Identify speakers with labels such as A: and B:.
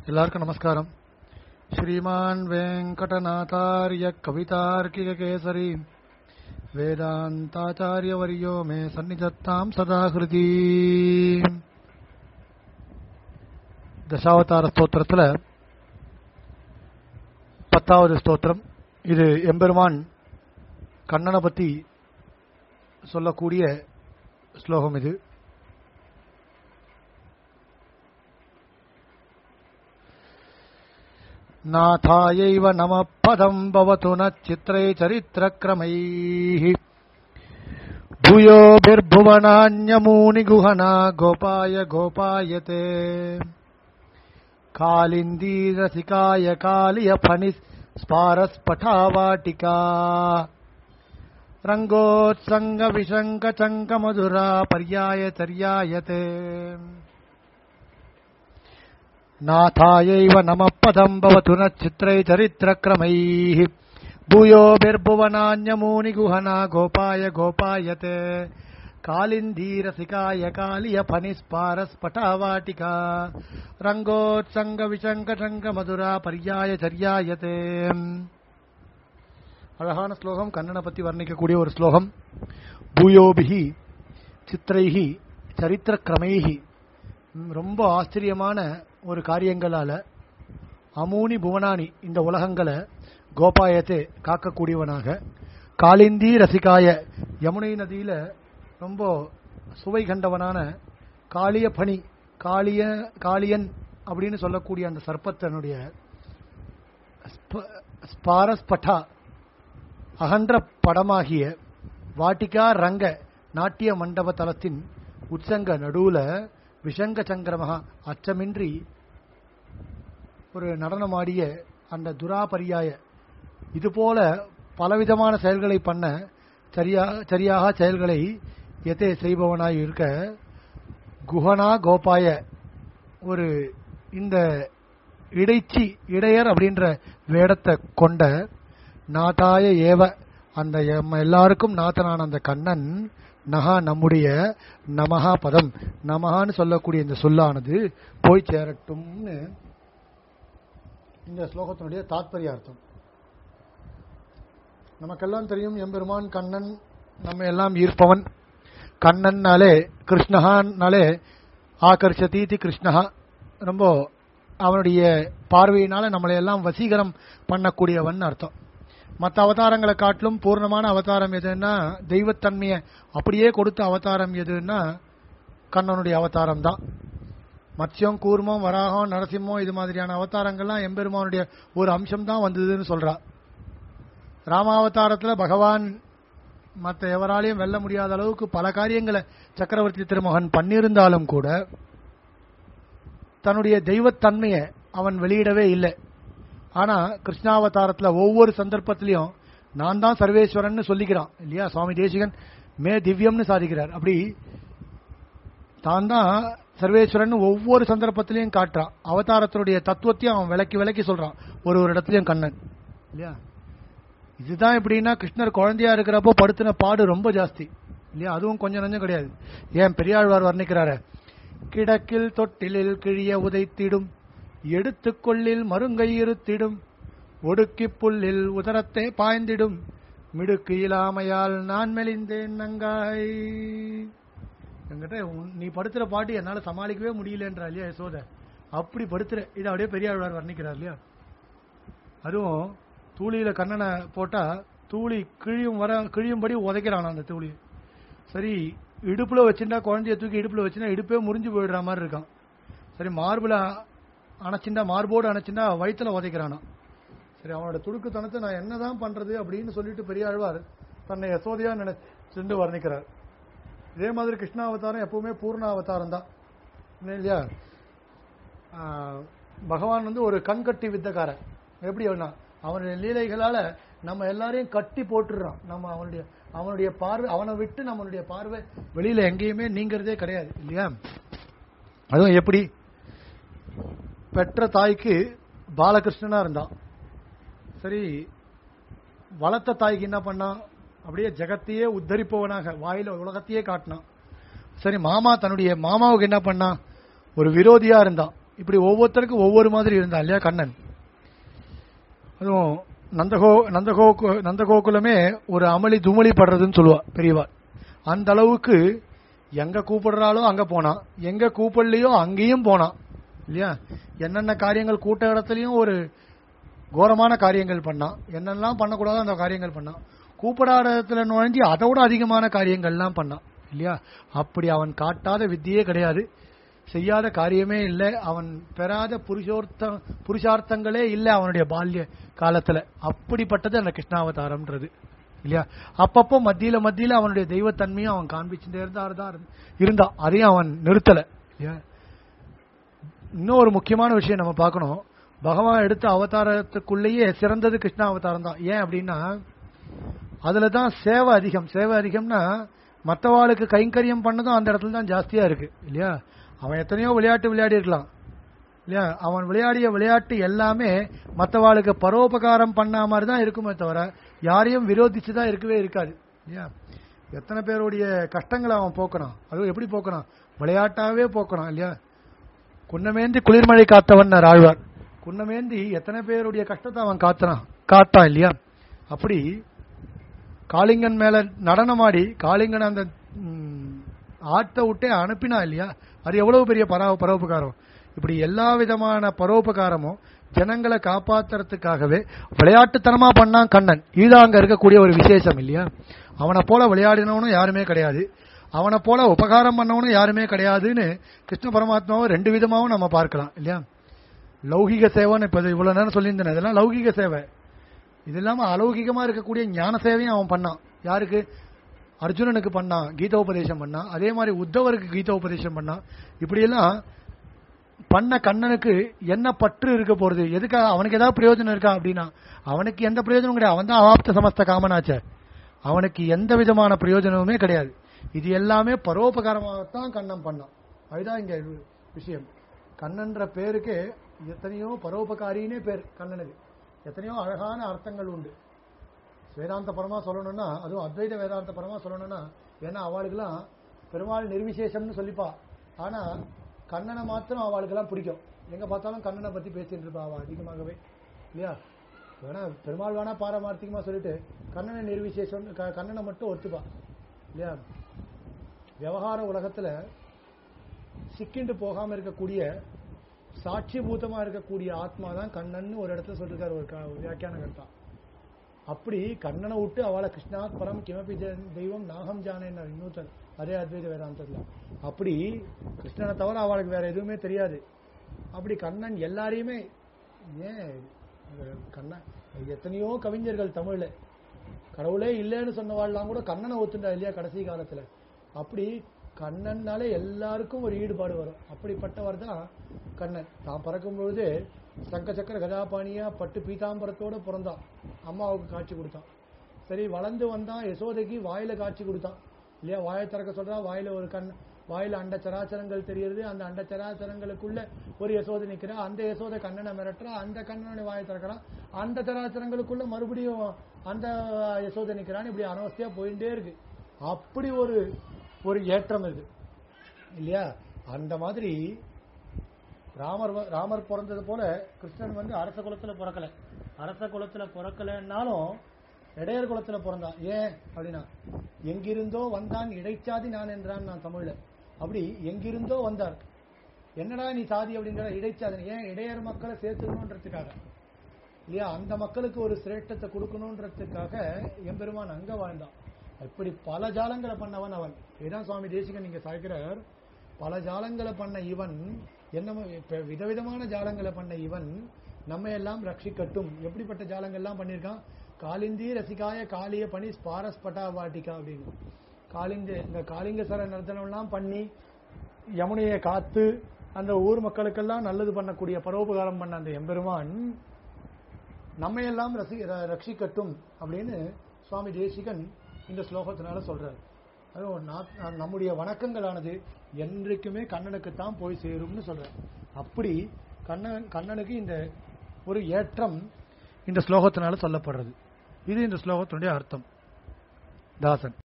A: எல்லாருக்கும் நமஸ்காரம் ஸ்ரீமான் வெங்கடநாதாரிய கவிதார்க்கிகேசரி வேதாந்தாச்சாரியவரியோ மே சந்நிதத்தாம் சதா ஹிருதி தசாவதார ஸ்தோத்திரத்துல பத்தாவது ஸ்தோத்திரம் இது எம்பெருமான் கண்ணனை பத்தி சொல்லக்கூடிய ஸ்லோகம் இது नाथायैव नमः पदम् भवतु न चित्रै चरित्रक्रमैः भूयोभिर्भुवनान्यमूनिगुहना गोपाय गोपायते कालिन्दीरसिकाय कालियफणिस्पारस्फटावाटिका रङ्गोत्सङ्गविशङ्कचङ्कमधुरा पर्यायचर्यायते नाथायैव नमः पदम् भवतु न चित्रै चरित्रक्रमैः भूयोभिर्भुवनान्यमूनिगुहना गोपाय गोपायते कालिन्दीरसिकाय कालियफणिस्पारस्फटावाटिका ரங்கோத்சங்கவிசங்கசங்கமதுரா பர்யாயச்சரியாயதே அழகான ஸ்லோகம் கண்ணனை பத்தி வர்ணிக்கக்கூடிய ஒரு ஸ்லோகம் பூயோபிகி சித்திரைகி சரித்திர கிரமைகி ரொம்ப ஆச்சரியமான ஒரு காரியங்களால அமூனி புவனானி இந்த உலகங்களை கோபாயத்தை காக்கக்கூடியவனாக காலிந்தி ரசிகாய யமுனை நதியில ரொம்ப சுவை கண்டவனான காளிய பணி காளிய காளியன் அப்படின்னு சொல்லக்கூடிய அந்த சர்ப்பத்தனுடைய ஸ்பாரஸ்பட்டா அகன்ற படமாகிய வாட்டிகா ரங்க நாட்டிய மண்டப தலத்தின் உற்சங்க நடுவுல விஷங்க சங்கிரமகா அச்சமின்றி ஒரு நடனமாடிய அந்த துராபரியாய இது போல பலவிதமான செயல்களை பண்ண சரியா சரியாக செயல்களை எதை செய்பவனாய் இருக்க குஹனா கோபாய ஒரு இந்த இடைச்சி இடையர் அப்படின்ற வேடத்தை கொண்ட நாதாய ஏவ அந்த எல்லாருக்கும் நாதனான அந்த கண்ணன் நகா நம்முடைய நமஹா பதம் நமஹான்னு சொல்லக்கூடிய இந்த சொல்லானது போய் சேரட்டும்னு இந்த ஸ்லோகத்தினுடைய தாத்பரிய அர்த்தம் நமக்கெல்லாம் தெரியும் எம்பெருமான் கண்ணன் நம்ம எல்லாம் ஈர்ப்பவன் கண்ணன்னாலே கிருஷ்ணஹான்னாலே ஆகர்ஷதீதி கிருஷ்ணஹா ரொம்ப அவனுடைய பார்வையினால நம்மளை எல்லாம் வசீகரம் பண்ணக்கூடியவன் அர்த்தம் மற்ற அவதாரங்களை காட்டிலும் பூர்ணமான அவதாரம் எதுன்னா தெய்வத்தன்மையை அப்படியே கொடுத்த அவதாரம் எதுன்னா கண்ணனுடைய அவதாரம் தான் மத்யம் கூர்மம் வராகம் நரசிம்மம் இது மாதிரியான அவதாரங்கள்லாம் எம்பெருமானுடைய ஒரு அம்சம் தான் வந்ததுன்னு சொல்றா ராமாவதாரத்துல பகவான் மற்ற எவராலையும் வெல்ல முடியாத அளவுக்கு பல காரியங்களை சக்கரவர்த்தி திருமகன் பண்ணியிருந்தாலும் கூட தன்னுடைய தெய்வத்தன்மையை அவன் வெளியிடவே இல்லை ஆனா கிருஷ்ணாவதாரத்துல ஒவ்வொரு சந்தர்ப்பத்திலையும் நான் தான் சர்வேஸ்வரன் சொல்லிக்கிறான் இல்லையா சுவாமி தேசிகன் மே திவ்யம்னு சாதிக்கிறார் அப்படி தான் தான் சர்வேஸ்வரன் ஒவ்வொரு சந்தர்ப்பத்திலையும் காட்டுறான் அவதாரத்தினுடைய தத்துவத்தையும் அவன் விளக்கி விளக்கி சொல்றான் ஒரு ஒரு இடத்துலயும் கண்ணன் இல்லையா இதுதான் எப்படின்னா கிருஷ்ணர் குழந்தையா இருக்கிறப்போ படுத்தின பாடு ரொம்ப ஜாஸ்தி இல்லையா அதுவும் கொஞ்சம் நஞ்சம் கிடையாது ஏன் பெரியாழ்வார் வர்ணிக்கிறாரு கிடக்கில் தொட்டிலில் கிழிய உதைத்திடும் எடுத்துக்கொள்ளில் மருங்கை இருத்திடும் ஒடுக்கி புல்லில் உதரத்தை பாய்ந்திடும் மிடுக்கு இல்லாமையால் நான் மெலிந்தேன் நங்காய் என்கிட்ட நீ படுத்துற பாட்டு என்னால சமாளிக்கவே முடியலன்றா இல்லையா யசோத அப்படி படுத்துற இது அப்படியே பெரியாழ்வார் வர்ணிக்கிறார் இல்லையா அதுவும் தூளியில கண்ணனை போட்டா தூளி கிழியும் வர கிழியும்படி உதைக்கிறான் அந்த தூளி சரி இடுப்புல வச்சுட்டா குழந்தைய தூக்கி இடுப்புல வச்சுனா இடுப்பே முறிஞ்சு போயிடுற மாதிரி இருக்கான் சரி மார்பிள அணைச்சிண்டா மார்போடு அணைச்சிண்டா வயிற்றுல உதைக்கிறானா சரி அவனோட துடுக்குத்தனத்தை நான் என்னதான் பண்றது அப்படின்னு சொல்லிட்டு பெரியாழ்வார் தன்னை யசோதையா நினைச்சு வர்ணிக்கிறார் இதே மாதிரி கிருஷ்ண அவதாரம் எப்பவுமே பூர்ண அவதாரம் தான் இல்லையா பகவான் வந்து ஒரு கண்கட்டி வித்தக்காரன் எப்படி அவனுடைய லீலைகளால நம்ம எல்லாரையும் கட்டி போட்டுடுறான் நம்ம அவனுடைய அவனுடைய பார்வை அவனை விட்டு நம்மளுடைய பார்வை வெளியில எங்கேயுமே நீங்கிறதே கிடையாது இல்லையா அதுவும் எப்படி பெற்ற தாய்க்கு பாலகிருஷ்ணனா இருந்தான் சரி வளர்த்த தாய்க்கு என்ன பண்ணான் அப்படியே ஜெகத்தையே உத்தரிப்பவனாக வாயில உலகத்தையே காட்டினான் சரி மாமா தன்னுடைய மாமாவுக்கு என்ன பண்ணான் ஒரு விரோதியா இருந்தான் இப்படி ஒவ்வொருத்தருக்கும் ஒவ்வொரு மாதிரி இருந்தா இல்லையா கண்ணன் அதுவும் நந்தகோ நந்தகோ நந்தகோகுலமே ஒரு அமளி துமளி படுறதுன்னு சொல்லுவா பெரியவா அந்த அளவுக்கு எங்க கூப்பிடுறாலோ அங்க போனான் எங்க கூப்பிடலையோ அங்கேயும் போனான் இல்லையா என்னென்ன காரியங்கள் கூட்ட இடத்துலயும் ஒரு கோரமான காரியங்கள் பண்ணான் என்னெல்லாம் பண்ணக்கூடாதோ அந்த காரியங்கள் பண்ணான் கூப்பிடாத இடத்துல நுழைஞ்சி அதை விட அதிகமான காரியங்கள்லாம் பண்ணான் இல்லையா அப்படி அவன் காட்டாத வித்தியே கிடையாது செய்யாத காரியமே இல்லை அவன் பெறாத புருஷோர்த்த புருஷார்த்தங்களே இல்லை அவனுடைய பால்ய காலத்துல அப்படிப்பட்டது அந்த கிருஷ்ணாவதாரம்ன்றது இல்லையா அப்பப்போ மத்தியில மத்தியில அவனுடைய தெய்வத்தன்மையும் அவன் காண்பிச்சுட்டே இருந்தார் தான் இருந்தான் அதையும் அவன் நிறுத்தல இல்லையா இன்னும் ஒரு முக்கியமான விஷயம் நம்ம பார்க்கணும் பகவான் எடுத்த அவதாரத்துக்குள்ளேயே சிறந்தது கிருஷ்ண அவதாரம் தான் ஏன் அப்படின்னா அதுல தான் சேவை அதிகம் சேவை அதிகம்னா மற்றவாளுக்கு கைங்கரியம் பண்ணதும் அந்த இடத்துல தான் ஜாஸ்தியா இருக்கு இல்லையா அவன் எத்தனையோ விளையாட்டு விளையாடி இருக்கலாம் இல்லையா அவன் விளையாடிய விளையாட்டு எல்லாமே மற்றவாளுக்கு பரோபகாரம் பண்ண மாதிரி தான் இருக்குமே தவிர யாரையும் விரோதிச்சு தான் இருக்கவே இருக்காது இல்லையா எத்தனை பேருடைய கஷ்டங்களை அவன் போக்கணும் அதுவும் எப்படி போக்கணும் விளையாட்டாவே போக்கணும் இல்லையா குன்னமேந்தி குளிர்மழை காத்தவன் ஆழ்வார் குன்னமேந்தி எத்தனை பேருடைய கஷ்டத்தை அவன் காத்தனான் காத்தான் இல்லையா அப்படி காளிங்கன் மேல நடனமாடி காளிங்கன் அந்த ம், ஆட்டை விட்டே அனுப்பினா இல்லையா அது எவ்வளவு பெரிய பரா பரோபகாரம் இப்படி எல்லா விதமான பரோபகாரமும் ஜனங்களை காப்பாத்துறதுக்காகவே விளையாட்டுத்தனமா பண்ணான் கண்ணன் இதுதான் அங்க இருக்கக்கூடிய ஒரு விசேஷம் இல்லையா அவனை போல விளையாடினவனும் யாருமே கிடையாது அவனை போல உபகாரம் பண்ணவனும் யாருமே கிடையாதுன்னு கிருஷ்ண பரமாத்மாவை ரெண்டு விதமாவும் நம்ம பார்க்கலாம் இல்லையா லௌகிக சேவைன்னு இப்ப இது இவ்வளவு நேரம் சொல்லியிருந்தேன் இதெல்லாம் லௌகிக சேவை இது இல்லாம அலௌகிகமா இருக்கக்கூடிய ஞான சேவையும் அவன் பண்ணான் யாருக்கு அர்ஜுனனுக்கு பண்ணான் கீதோபதேசம் பண்ணான் அதே மாதிரி உத்தவருக்கு கீதோபதேசம் பண்ணான் இப்படியெல்லாம் பண்ண கண்ணனுக்கு என்ன பற்று இருக்க போறது எதுக்காக அவனுக்கு ஏதாவது பிரயோஜனம் இருக்கா அப்படின்னா அவனுக்கு எந்த பிரயோஜனமும் கிடையாது அவன் தான் அவாப்த சமஸ்த காமனாச்சே அவனுக்கு எந்த விதமான பிரயோஜனமுமே கிடையாது இது எல்லாமே பரோபகாரமாகத்தான் கண்ணன் பண்ணான் அதுதான் இங்க விஷயம் கண்ணன்ற பேருக்கு எத்தனையோ பரோபகாரினே பேர் கண்ணனுக்கு எத்தனையோ அழகான அர்த்தங்கள் உண்டு வேதாந்த பரமா சொல்லணும்னா அதுவும் அத்வைத வேதாந்த பரமா சொல்லணும்னா ஏன்னா அவளுக்கெல்லாம் பெருமாள் நிர்விசேஷம்னு சொல்லிப்பா ஆனா கண்ணனை மாத்திரம் அவளுக்கெல்லாம் பிடிக்கும் எங்க பார்த்தாலும் கண்ணனை பத்தி பேசிட்டு இருப்பா அவ அதிகமாகவே இல்லையா வேணா பெருமாள் வேணா பாரமார்த்திகமா சொல்லிட்டு கண்ணனை நிர்விசேஷம் க- கண்ணனை மட்டும் ஒத்துப்பா இல்லையா விவகார உலகத்துல சிக்கிண்டு போகாம இருக்கக்கூடிய சாட்சிபூதமா இருக்கக்கூடிய ஆத்மா தான் கண்ணன் ஒரு இடத்துல சொல்லிருக்காரு ஒரு க- ஒரு வியாக்கியான கர்த்தா அப்படி கண்ணனை விட்டு அவளை கிருஷ்ணாத் பரம் கிமபி தெ- தெய்வம் நாகம் ஜானேன்னு இன்னொருத்தர் அதே அத்வைத வேதாந்தத்துல அப்படி கிருஷ்ணனை தவிர அவளுக்கு வேற எதுவுமே தெரியாது அப்படி கண்ணன் எல்லாரையுமே ஏன் இந்த கண்ணன் எத்தனையோ கவிஞர்கள் தமிழ்ல கடவுளே இல்லைன்னு சொன்னவாள்லாம் கூட கண்ணனை ஒத்துண்டா இல்லையா கடைசி காலத்துல அப்படி கண்ணன்னாலே எல்லாருக்கும் ஒரு ஈடுபாடு வரும் அப்படிப்பட்டவர் தான் கண்ணன் தான் பிறக்கும் பொழுது சங்க சக்கர கதாபாணியா பட்டு பீதாம்பரத்தோட பிறந்தான் அம்மாவுக்கு காட்சி கொடுத்தான் சரி வளர்ந்து வந்தான் யசோதைக்கு வாயில காட்சி கொடுத்தான் இல்லையா வாயை திறக்க சொல்றா வாயில ஒரு கண் வாயில அண்ட சராச்சரங்கள் தெரியுது அந்த அண்ட சராச்சரங்களுக்குள்ள ஒரு யசோதை நிக்கிறா அந்த யசோதை கண்ணனை மிரட்டுறா அந்த கண்ணனை வாயை திறக்கிறான் அந்த சராச்சரங்களுக்குள்ள மறுபடியும் அந்த யசோதை நிக்கிறான்னு இப்படி அனவஸ்தையா போயிட்டே இருக்கு அப்படி ஒரு ஒரு ஏற்றம் இது இல்லையா அந்த மாதிரி ராமர் வ- ராமர் பிறந்தது போல கிருஷ்ணன் வந்து அரச குலத்துல பிறக்கல அரச குலத்துல பிறக்கலன்னாலும் இடையர் குலத்துல பிறந்தான் ஏன் அப்படின்னா எங்கிருந்தோ வந்தான் இடைச்சாதி நான் என்றான் நான் தமிழ்ல அப்படி எங்கிருந்தோ வந்தார் என்னடா நீ சாதி அப்படிங்கிற இடைச்சாதி ஏன் இடையர் மக்களை சேர்த்துக்கணுன்றதுக்காக இல்லையா அந்த மக்களுக்கு ஒரு சிரேஷ்டத்தை கொடுக்கணுன்றதுக்காக எம்பெருமான் அங்க வாழ்ந்தான் இப்படி பல ஜாலங்களை பண்ணவன் அவன் இதான் சுவாமி தேசிகன் நீங்க சாய்க்கிறார் பல ஜாலங்களை பண்ண இவன் என்ன இப்ப விதவிதமான ஜாலங்களை பண்ண இவன் நம்ம எல்லாம் ரட்சிக்கட்டும் எப்படிப்பட்ட ஜாலங்கள்லாம் பண்ணியிருக்கான் காலிந்தி ரசிகாய காளிய பணி ஸ்பாரஸ் பட்டா வாட்டிகா அப்படின்னு காளிங்க இந்த காளிங்க சர நர்த்தனம்லாம் பண்ணி யமுனையை காத்து அந்த ஊர் மக்களுக்கெல்லாம் நல்லது பண்ணக்கூடிய பரோபகாரம் பண்ண அந்த எம்பெருமான் நம்ம எல்லாம் ரசி ர- ரட்சிக்கட்டும் அப்படின்னு சுவாமி தேசிகன் இந்த ஸ்லோகத்தினால சொல்றாரு அதுவும் நா- நம்முடைய வணக்கங்களானது என்றைக்குமே கண்ணனுக்குத்தான் போய் சேரும்னு சொல்றார் அப்படி கண்ணன் கண்ணனுக்கு இந்த ஒரு ஏற்றம் இந்த ஸ்லோகத்தினால சொல்லப்படுறது இது இந்த ஸ்லோகத்தினுடைய அர்த்தம் தாசன்